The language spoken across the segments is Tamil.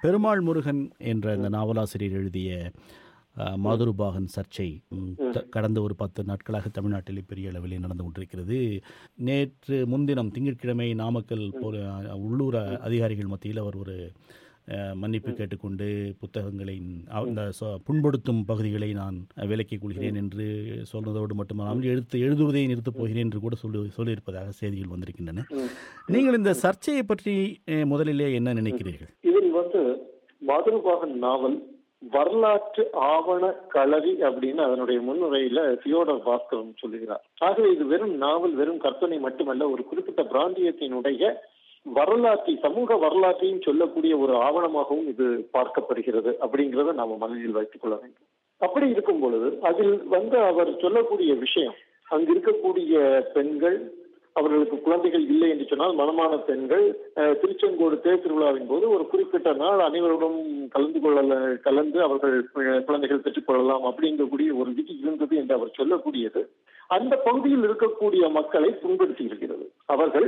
பெருமாள் முருகன் என்ற இந்த நாவலாசிரியர் எழுதிய அஹ், மாதுருபாகன் சர்ச்சை ம், த- கடந்த ஒரு பத்து நாட்களாக தமிழ்நாட்டில் பெரிய அளவிலே நடந்து கொண்டிருக்கிறது நேற்று முன்தினம் திங்கட்கிழமை நாமக்கல் போல அஹ், உள்ளூர் அதிகாரிகள் மத்தியில் அவர் ஒரு அஹ், மன்னிப்பு கேட்டுக்கொண்டு புத்தகங்களை அ- இந்த சொ- புண்படுத்தும் பகுதிகளை நான் விலக்கிக் கொள்கிறேன் என்று சொல்வதோடு மட்டுமல்லாமல் எழுத்து எழுதுவதை நிறுத்தப் போகிறேன் என்று கூட சொல்லி சொல்லியிருப்பதாக செய்திகள் வந்திருக்கின்றன நீங்கள் இந்த சர்ச்சையை பற்றி அஹ், முதலிலே என்ன நினைக்கிறீர்கள் இதில் வந்து மதுரபாகன் நாவல் வரலாற்று ஆவண களரி அப்படின்னு அதனுடைய முன்னுரையில தியோடர் பாஸ்கரன் சொல்லுகிறார் ஆகவே இது வெறும் நாவல் வெறும் கற்பனை மட்டுமல்ல ஒரு குறிப்பிட்ட பிராந்தியத்தினுடைய வரலாற்றை சமூக வரலாற்றையும் சொல்லக்கூடிய ஒரு ஆவணமாகவும் இது பார்க்கப்படுகிறது அப்படிங்கிறத நாம மனதில் வைத்துக் கொள்ள வேண்டும் அப்படி இருக்கும் பொழுது அதில் வந்து அவர் சொல்லக்கூடிய விஷயம் அங்கு இருக்கக்கூடிய பெண்கள் அவர்களுக்கு குழந்தைகள் இல்லை என்று சொன்னால் மனமான பெண்கள் அஹ், திருச்செங்கோடு தேர் திருவிழாவின் போது ஒரு குறிப்பிட்ட நாள் அனைவருடன் கலந்து கொள்ள கலந்து அவர்கள் அஹ், குழந்தைகள் பெற்றுக் கொள்ளலாம் அப்படிங்கக்கூடிய ஒரு விதி இருந்தது என்று அவர் சொல்லக்கூடியது அந்த பகுதியில் இருக்கக்கூடிய மக்களை புண்படுத்தி இருக்கிறது அவர்கள்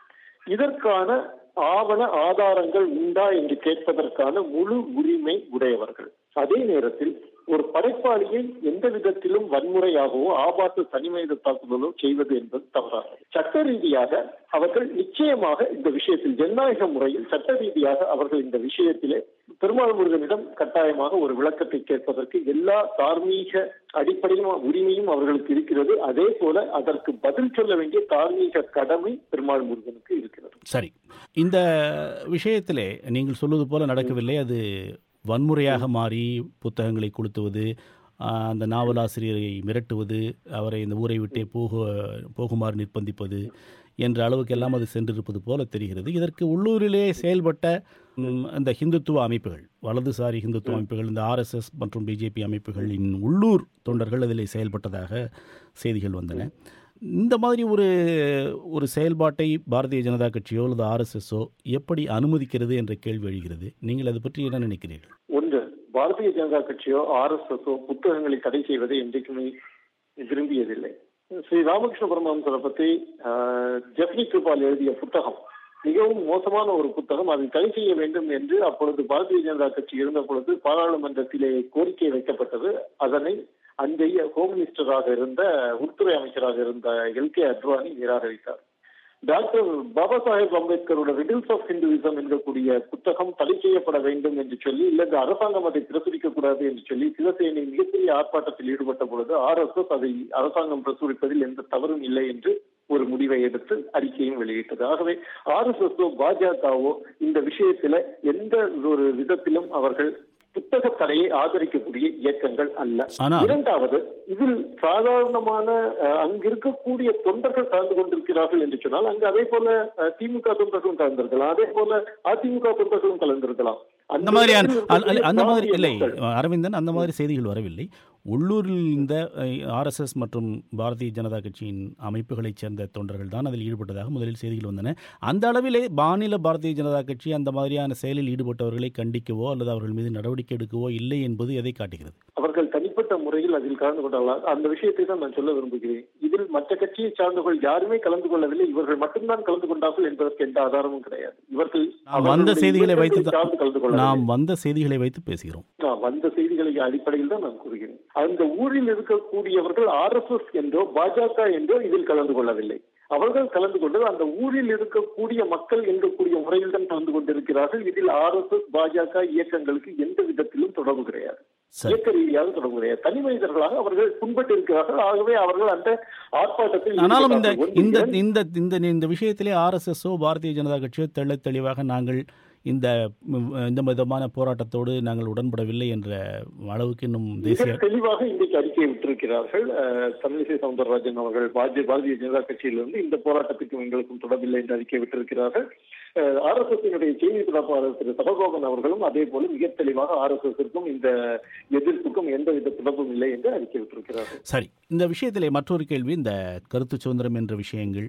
இதற்கான ஆவண ஆதாரங்கள் உண்டா என்று கேட்பதற்கான முழு உரிமை உடையவர்கள் அதே நேரத்தில் ஒரு படைப்பாளியை எந்த விதத்திலும் வன்முறையாகவோ ஆபாச தனிமனித தாக்குதலோ செய்வது என்பது தவறானது சட்ட ரீதியாக அவர்கள் நிச்சயமாக இந்த விஷயத்தில் ஜனநாயக முறையில் சட்ட ரீதியாக அவர்கள் இந்த விஷயத்திலே பெருமாள் முருகனிடம் கட்டாயமாக ஒரு விளக்கத்தை கேட்பதற்கு எல்லா தார்மீக அடிப்படையும் உரிமையும் அவர்களுக்கு இருக்கிறது அதே போல அதற்கு பதில் சொல்ல வேண்டிய தார்மீக கடமை பெருமாள் முருகனுக்கு இருக்கிறது சரி இந்த விஷயத்திலே நீங்கள் சொல்வது போல நடக்கவில்லை அது வன்முறையாக மாறி புத்தகங்களை கொளுத்துவது ஆஹ், அந்த நாவலாசிரியரை மிரட்டுவது அவரை இந்த ஊரை விட்டே போக போகுமாறு நிர்பந்திப்பது என்ற அளவுக்கெல்லாம் அது சென்றிருப்பது போல தெரிகிறது இதற்கு உள்ளூரிலே செயல்பட்ட ம், அந்த ஹிந்துத்துவ அமைப்புகள் வலதுசாரி ஹிந்துத்துவ அமைப்புகள் இந்த ஆர்எஸ்எஸ் மற்றும் பிஜேபி அமைப்புகளின் உள்ளூர் தொண்டர்கள் அதில் செயல்பட்டதாக செய்திகள் வந்தன இந்த மாதிரி ஒரு ஒரு செயல்பாட்டை பாரதிய ஜனதா கட்சியோ அல்லது ஆர்எஸ்எஸ்ஸோ எப்படி அனுமதிக்கிறது என்ற கேள்வி எழுகிறது நீங்கள் அதை பற்றி என்ன நினைக்கிறீர்கள் ஒன்று பாரதிய ஜனதா கட்சியோ ஆர் எஸ் எஸ்ஓ புத்தகங்களை தடை செய்வதை என்றைக்குமே விரும்பியதில்லை ஸ்ரீ ராமகிருஷ்ண பரமஹம்சரை பற்றி ஆஹ், ஜெஃப்ரி கிருபால் எழுதிய புத்தகம் மிகவும் மோசமான ஒரு புத்தகம் அதை தடை செய்ய வேண்டும் என்று அப்பொழுது பாரதிய ஜனதா கட்சி இருந்த பொழுது பாராளுமன்றத்திலே கோரிக்கை வைக்கப்பட்டது அதனை அன்றைய ஹோம் மினிஸ்டராக இருந்த உள்துறை அமைச்சராக இருந்த எல் கே அத்வானி நிராகரித்தார் டாக்டர் பாபா சாஹேப் அம்பேத்கரோட ரிடில்ஸ் ஆஃப் ஹிந்துவிசம் என்கக்கூடிய புத்தகம் தடை செய்யப்பட வேண்டும் என்று சொல்லி இல்ல இந்த அரசாங்கம் அதை பிரசுரிக்க கூடாது என்று சொல்லி சிவசேனை மிகப்பெரிய ஆர்ப்பாட்டத்தில் ஈடுபட்ட பொழுது ஆர் எஸ் எஸ் அதை அரசாங்கம் பிரசுரிப்பதில் எந்த தவறும் இல்லை என்று ஒரு முடிவை எடுத்து அறிக்கையும் வெளியிட்டது ஆகவே ஆர் எஸ் எஸ்ஓ பாஜகவோ இந்த விஷயத்துல எந்த ஒரு விதத்திலும் அவர்கள் புத்தக தடையை ஆதரிக்கக்கூடிய இயக்கங்கள் அல்ல ஆனால் இரண்டாவது இதில் சாதாரணமான அஹ், அங்கு இருக்கக்கூடிய தொண்டர்கள் கலந்து கொண்டிருக்கிறார்கள் என்று சொன்னால் அங்கு அதே போல அஹ், திமுக தொண்டர்களும் கலந்திருக்கலாம் அதே போல அதிமுக தொண்டர்களும் கலந்திருக்கலாம் அந்த மாதிரியான இடத்தில் அல்- அல்- அந்த மாதிரி இருக்கக்கூடிய இல்லை மக்கள் அரவிந்தன் அந்த மாதிரி செய்திகள் வரவில்லை உள்ளூரில் இந்த ஆர்எஸ்எஸ் மற்றும் பாரதிய ஜனதா கட்சியின் அமைப்புகளைச் சேர்ந்த தொண்டர்கள் தான் அதில் ஈடுபட்டதாக முதலில் செய்திகள் வந்தன அந்த அளவிலே மாநில பாரதிய ஜனதா கட்சி அந்த மாதிரியான செயலில் ஈடுபட்டவர்களை கண்டிக்கவோ அல்லது அவர்கள் மீது நடவடிக்கை எடுக்கவோ இல்லை என்பது எதை காட்டுகிறது அவர்கள் தனிப்பட்ட முறையில் அதில் கலந்து கொண்டார்கள் அந்த விஷயத்தை தான் நான் சொல்ல விரும்புகிறேன் இதில் மற்ற கட்சியை சார்ந்தவர்கள் யாருமே கலந்து கொள்ளவில்லை இவர்கள் மட்டும்தான் கலந்து கொண்டார்கள் என்பதற்கு எந்த ஆதாரமும் கிடையாது இவர்கள் நாம் வந்த அவர்களுடைய செய்திகளை வைத்து இயக்கங்களை சார்ந்து கலந்து கொள்ளவில்லை நாம் வந்த செய்திகளை வைத்து பேசுகிறோம் நான் வந்த செய்திகளை அடிப்படையில் தான் நான் கூறுகிறேன் அந்த ஊரில் இருக்கக்கூடியவர்கள் ஆர் எஸ் எஸ் என்றோ பாஜக என்றோ இதில் கலந்து கொள்ளவில்லை அவர்கள் கலந்து கொண்டது அந்த ஊரில் இருக்கக்கூடிய மக்கள் என்கக்கூடிய முறையில் தான் கலந்து கொண்டிருக்கிறார்கள் இதில் ஆர் எஸ் எஸ் பாஜக இயக்கங்களுக்கு எந்த விதத்திலும் தொடர்பு கிடையாது சரி இயக்க ரீதியாக தொடர்பு கிடையாது தனி மனிதர்களாக அவர்கள் புண்பட்டு இருக்கிறார்கள் ஆகவே அவர்கள் அந்த ஆர்ப்பாட்டத்தில் ஆனாலும் இந்த ஈடுபட்டார்கள். ஒன்று, இந்த இரண்டு, இந்த இந்த இந்த விஷயத்திலே ஆர்எஸ்எஸ்ஓ பாரதிய ஜனதா கட்சியோ தெள்ளத் தெளிவாக நாங்கள் இந்த ம், இந்த விதமான போராட்டத்தோடு நாங்கள் உடன்படவில்லை என்ற அளவுக்கு இன்னும் தேசிய மிக தெளிவாக இன்றைக்கு அறிக்கை விட்டிருக்கிறார்கள் அஹ், தமிழிசை சவுந்தரராஜன் அவர்கள் பாரதிய பாரதிய ஜனதா கட்சியிலிருந்து இந்த போராட்டத்துக்கும் எங்களுக்கும் தொடர்பில்லை என்று அறிக்கை விட்டிருக்கிறார்கள் ஆர் எஸ் எஸ் செய்தி தொடர்பாளர் திரு சபகோபன் அவர்களும் அதே போல மிக தெளிவாக ஆர் எஸ் எஸ்க்கும் இந்த எதிர்ப்புக்கும் எந்தவித தொடர்பும் இல்லை என்று அறிக்கை விட்டிருக்கிறார்கள் சரி இந்த விஷயத்திலே மற்றொரு கேள்வி இந்த கருத்து சுதந்திரம் என்ற விஷயங்கள்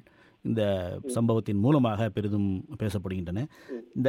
இந்த சம்பவத்தின் மூலமாக பெரிதும் பேசப்படுகின்றன இந்த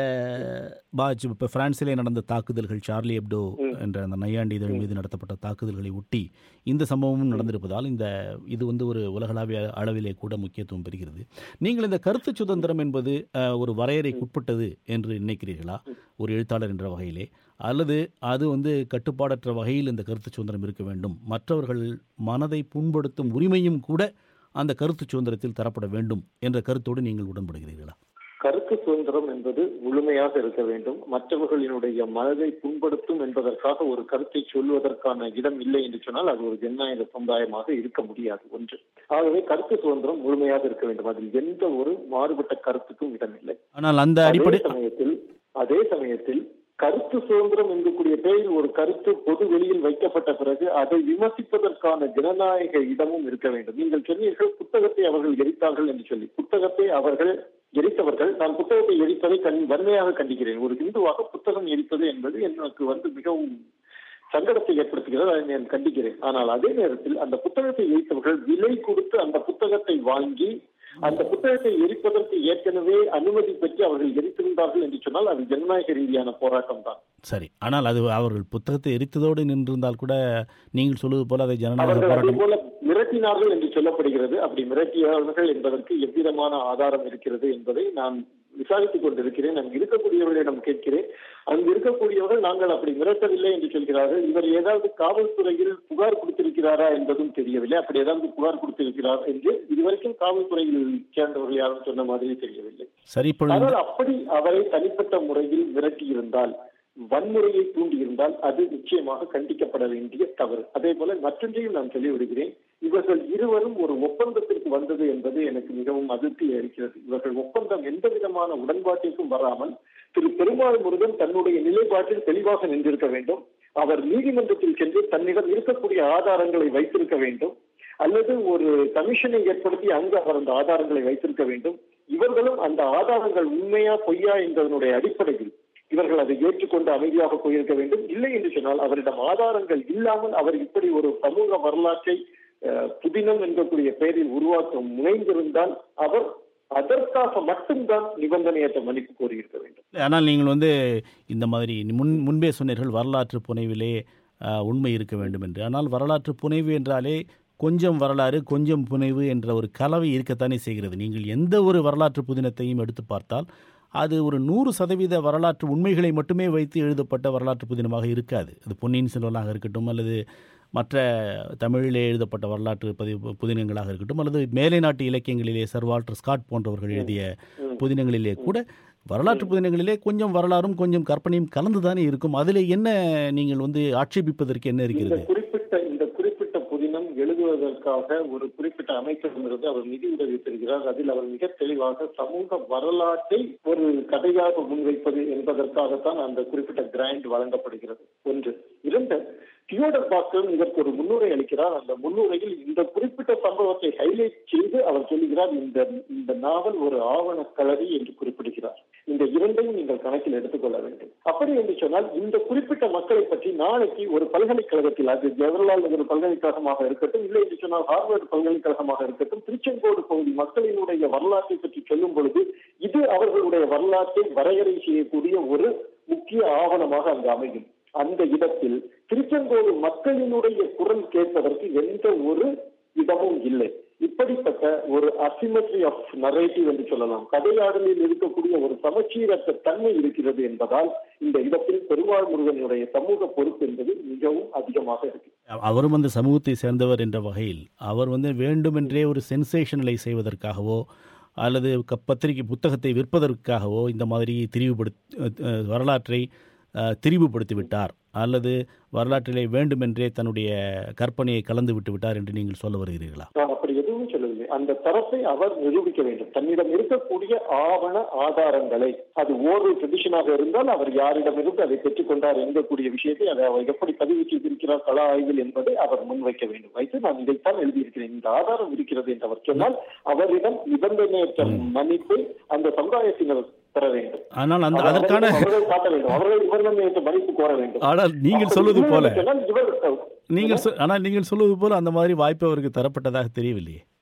பாஜ் இப்போ பிரான்சிலே நடந்த தாக்குதல்கள் சார்லி எப்டோ என்ற அந்த நையாண்டி இதழ் மீது நடத்தப்பட்ட தாக்குதல்களை ஒட்டி இந்த சம்பவமும் நடந்திருப்பதால் இந்த இது வந்து ஒரு உலகளாவிய அளவிலே கூட முக்கியத்துவம் பெறுகிறது நீங்கள் இந்த கருத்து சுதந்திரம் என்பது அஹ், ஒரு வரையறைக்குட்பட்டது என்று நினைக்கிறீர்களா ஒரு எழுத்தாளர் என்ற வகையிலே அல்லது அது வந்து கட்டுப்பாடற்ற வகையில் இந்த கருத்து சுதந்திரம் இருக்க வேண்டும் மற்றவர்கள் மனதை புண்படுத்தும் உரிமையும் கூட அந்த கருத்து சுதந்திரத்தில் தரப்பட வேண்டும் என்ற கருத்தோடு நீங்கள் உடன்படுகிறீர்களா கருத்து சுதந்திரம் என்பது முழுமையாக இருக்க வேண்டும் மற்றவர்களினுடைய மனதை புண்படுத்தும் என்பதற்காக ஒரு கருத்தை சொல்வதற்கான இடம் இல்லை என்று சொன்னால் அது ஒரு ஜனநாயக சமுதாயமாக இருக்க முடியாது ஒன்று ஆகவே கருத்து சுதந்திரம் முழுமையாக இருக்க வேண்டும் அதில் எந்த ஒரு மாறுபட்ட கருத்துக்கும் இடமில்லை ஆனால் அந்த அதே அடிப்படை சமயத்தில் அதே சமயத்தில் கருத்து சுதந்திரம் என்கக்கூடிய பெயரில் ஒரு கருத்து பொது வெளியில் வைக்கப்பட்ட பிறகு அதை விமர்சிப்பதற்கான ஜனநாயக இடமும் இருக்க வேண்டும் நீங்கள் சொன்னீர்கள் புத்தகத்தை அவர்கள் எரித்தார்கள் என்று சொல்லி புத்தகத்தை அவர்கள் எரித்தவர்கள் நான் புத்தகத்தை எரிப்பதை கண் வன்மையாக கண்டிக்கிறேன் ஒரு இந்துவாக புத்தகம் எரிப்பது என்பது எனக்கு வந்து மிகவும் சங்கடத்தை ஏற்படுத்துகிறது அதை நான் கண்டிக்கிறேன் ஆனால் அதே நேரத்தில் அந்த புத்தகத்தை எரித்தவர்கள் விலை கொடுத்து அந்த புத்தகத்தை வாங்கி அந்த புத்தகத்தை எரிப்பதற்கு ஏற்கனவே அனுமதி பெற்று அவர்கள் எரித்திருந்தார்கள் என்று சொன்னால் அது ஜனநாயக ரீதியான போராட்டம் தான் சரி ஆனால் அது அவர்கள் புத்தகத்தை எரித்ததோடு நின்றிருந்தால் கூட நீங்கள் சொல்வது போல அதை ஜனநாயக அவர்கள் அதே போராட்டம் போல மிரட்டினார்கள் என்று சொல்லப்படுகிறது அப்படி மிரட்டியவர்கள் என்பதற்கு எவ்விதமான ஆதாரம் இருக்கிறது என்பதை நான் விசாரித்துக் கொண்டிருக்கிறேன் அங்கு இருக்கக்கூடியவர்களிடம் கேட்கிறேன் அங்கு இருக்கக்கூடியவர்கள் நாங்கள் அப்படி மிரட்டவில்லை என்று சொல்கிறார்கள் இவர் ஏதாவது காவல்துறையில் புகார் கொடுத்திருக்கிறாரா என்பதும் தெரியவில்லை அப்படி ஏதாவது புகார் கொடுத்திருக்கிறார் என்று இதுவரைக்கும் காவல்துறையில் சேர்ந்தவர்கள் யாரும் சொன்ன மாதிரி தெரியவில்லை சரி இப்பொழுது ஆனால் அப்படி அவரை தனிப்பட்ட முறையில் மிரட்டியிருந்தால் வன்முறையை தூண்டியிருந்தால் அது நிச்சயமாக கண்டிக்கப்பட வேண்டிய தவறு அதே போல மற்றொன்றையும் நான் சொல்லி விடுகிறேன் இவர்கள் இருவரும் ஒரு ஒப்பந்தத்திற்கு வந்தது என்பது எனக்கு மிகவும் அதிருப்தி அளிக்கிறது இவர்கள் ஒப்பந்தம் எந்த விதமான உடன்பாட்டிற்கும் வராமல் திரு பெருமாள் முருகன் தன்னுடைய நிலைப்பாட்டில் தெளிவாக நின்றிருக்க வேண்டும் அவர் நீதிமன்றத்தில் சென்று தன்னிடம் இருக்கக்கூடிய ஆதாரங்களை வைத்திருக்க வேண்டும் அல்லது ஒரு கமிஷனை ஏற்படுத்தி அங்கு அவர் அந்த ஆதாரங்களை வைத்திருக்க வேண்டும் இவர்களும் அந்த ஆதாரங்கள் உண்மையா பொய்யா என்பதனுடைய அடிப்படையில் இவர்கள் அதை ஏற்றுக்கொண்டு அமைதியாக போயிருக்க வேண்டும் இல்லை என்று சொன்னால் அவரிடம் ஆதாரங்கள் இல்லாமல் அவர் இப்படி ஒரு சமூக வரலாற்றை அஹ், புதினம் என்கக்கூடிய பெயரில் உருவாக்க முனைந்திருந்தால் அவர் அதற்காக மட்டும்தான் நிபந்தனையற்ற மன்னிப்பு கோரியிருக்க வேண்டும் ஆனால் நீங்கள் வந்து இந்த மாதிரி முன் முன்பே சொன்னீர்கள் வரலாற்று புனைவிலே ஆ, உண்மை இருக்க வேண்டும் என்று ஆனால் வரலாற்று புனைவு என்றாலே கொஞ்சம் வரலாறு கொஞ்சம் புனைவு என்ற ஒரு கலவை இருக்கத்தானே செய்கிறது நீங்கள் எந்த ஒரு வரலாற்று புதினத்தையும் எடுத்து பார்த்தால் அது ஒரு நூறு சதவீத வரலாற்று உண்மைகளை மட்டுமே வைத்து எழுதப்பட்ட வரலாற்று புதினமாக இருக்காது அது பொன்னியின் செல்வனாக இருக்கட்டும் அல்லது மற்ற தமிழிலே எழுதப்பட்ட வரலாற்று பதிவு புதினங்களாக இருக்கட்டும் அல்லது மேலை நாட்டு இலக்கியங்களிலே சர் வால்டர் ஸ்காட் போன்றவர்கள் எழுதிய புதினங்களிலே கூட வரலாற்று புதினங்களிலே கொஞ்சம் வரலாறும் கொஞ்சம் கற்பனையும் கலந்துதானே இருக்கும் அதில் என்ன நீங்கள் வந்து ஆட்சேபிப்பதற்கு என்ன இந்த இருக்கிறது குறிப்பிட்ட இந்த குறிப்பிட்ட புதினம் எழுதுவதற்காக ஒரு குறிப்பிட்ட அமைச்சரிடமிருந்து அவர் நிதி உதவி பெறுகிறார் அதில் அவர் மிக தெளிவாக சமூக வரலாற்றை ஒரு கதையாக முன்வைப்பது என்பதற்காகத்தான் அந்த குறிப்பிட்ட கிராண்ட் வழங்கப்படுகிறது ஒன்று இரண்டு தியோடர் பாஸ்கரும் இதற்கு ஒரு முன்னுரை அளிக்கிறார் அந்த முன்னுரையில் இந்த குறிப்பிட்ட சம்பவத்தை ஹைலைட் செய்து அவர் சொல்லுகிறார் இந்த இந்த நாவல் ஒரு ஆவண கலரி என்று குறிப்பிடுகிறார் இந்த இரண்டையும் நீங்கள் கணக்கில் எடுத்துக்கொள்ள வேண்டும் அப்படி என்று சொன்னால் இந்த குறிப்பிட்ட மக்களை பற்றி நாளைக்கு ஒரு பல்கலைக்கழகத்தில் அது ஜவஹர்லால் நேரு பல்கலைக்கழகமாக இருக்கட்டும் இல்லை என்று சொன்னால் ஹார்வர்டு பல்கலைக்கழகமாக இருக்கட்டும் திருச்செங்கோடு பகுதி மக்களினுடைய வரலாற்றை பற்றி சொல்லும் பொழுது இது அவர்களுடைய வரலாற்றை வரையறை செய்யக்கூடிய ஒரு முக்கிய ஆவணமாக அங்கு அமையும் அந்த இடத்தில் திருச்செங்கோடு மக்களினுடைய குரல் கேட்பதற்கு எந்த ஒரு இடமும் இல்லை இப்படிப்பட்ட ஒரு அசிமெட்ரி ஆஃப் நரேட்டிவ் என்று சொல்லலாம் கதையாடலில் இருக்கக்கூடிய ஒரு சமச்சீரற்ற தன்மை இருக்கிறது என்பதால் இந்த இடத்தில் பெருமாள் முருகனுடைய சமூக பொறுப்பு என்பது மிகவும் அதிகமாக இருக்கு அவரும் அந்த சமூகத்தை சேர்ந்தவர் என்ற வகையில் அவர் வந்து வேண்டுமென்றே ஒரு சென்சேஷனலை செய்வதற்காகவோ அல்லது க- பத்திரிகை புத்தகத்தை விற்பதற்காகவோ இந்த மாதிரி திரிவுபடுத் அஹ், வரலாற்றை அஹ், திரிவுபடுத்தி விட்டார் அல்லது வரலாற்றிலே வேண்டுமென்றே தன்னுடைய கற்பனையை கலந்து விட்டு விட்டார் என்று நீங்கள் சொல்ல வருகிறீர்களா நான் அப்படி எதுவும் சொல்லவில்லை அந்த தரத்தை அவர் நிரூபிக்க வேண்டும் தன்னிடம் இருக்கக்கூடிய ஆவண ஆதாரங்களை அது ஓரல் ட்ரெடிஷனாக இருந்தால் அவர் யாரிடமிருந்து அதை பெற்றுக்கொண்டார் என்கக்கூடிய விஷயத்தை அதை அவர் எப்படி பதிவு செய்திருக்கிறார் கலா ஆய்வில் என்பதை அவர் முன்வைக்க வேண்டும் வைத்து நான் இதைத்தான் எழுதியிருக்கிறேன் இந்த ஆதாரம் இருக்கிறது என்று அவர் சொன்னால் அவரிடம் நிபந்தனையற்ற மன்னிப்பை அந்த சமுதாயத்தினர் பெற வேண்டும் ஆனால் அந்த அவர் அதற்கான அவர்கள் காட்ட வேண்டும் அவர்கள் நிபந்தனையற்ற மன்னிப்பு கோர வேண்டும் ஆனால் நீங்கள் அப்படி சொல்வது இல்லை போல என்று சொன்னால் இவர் நீங்கள் சொ- ஆனால் நீங்கள் சொல்வது போல அந்த மாதிரி வாய்ப்பு அவருக்கு தரப்பட்டதாக தெரியவில்லையே இல்லைங்க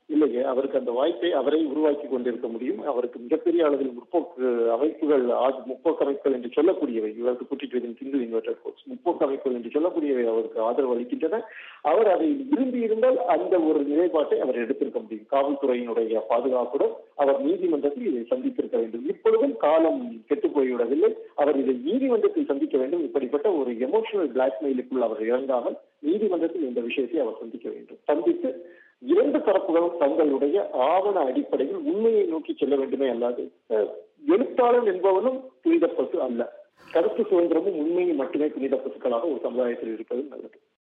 அவருக்கு அந்த வாய்ப்பை அவரை உருவாக்கி கொண்டிருக்க முடியும் அவருக்கு மிகப்பெரிய அளவில் முற்போக்கு அமைப்புகள் ஆ- முற்போக்கு அமைப்புகள் என்று சொல்லக்கூடியவை இவருக்கு put it within single inverted quotes முற்போக்கு அமைப்புகள் என்று சொல்லக்கூடியவை அவருக்கு ஆதரவு அளிக்கின்றன அவர் அதை விரும்பி இருந்தால் அந்த ஒரு நிலைப்பாட்டை அவர் எடுத்திருக்க முடியும் காவல்துறையினுடைய பாதுகாப்புடன் அவர் நீதிமன்றத்தில் இதை சந்தித்திருக்க வேண்டும் இப்பொழுதும் காலம் கெட்டு போய்விடவில்லை அவர் இதை நீதிமன்றத்தில் சந்திக்க வேண்டும் இப்படிப்பட்ட ஒரு எமோஷனல் பிளாக்மெயிலுக்குள் அவர் இறங்காமல் நீதிமன்றத்தில் இந்த விஷயத்தை அவர் சந்திக்க வேண்டும் சந்தித்து இரண்டு தரப்புகளும் தங்களுடைய ஆவண அடிப்படையில் உண்மையை நோக்கி செல்ல வேண்டுமே அல்லாது அஹ், எழுத்தாளன் என்பவனும் புனித பசு அல்ல கருத்து சுதந்திரமும் உண்மையும் மட்டுமே புனித பசுக்களாக ஒரு சமுதாயத்தில் இருப்பது நல்லது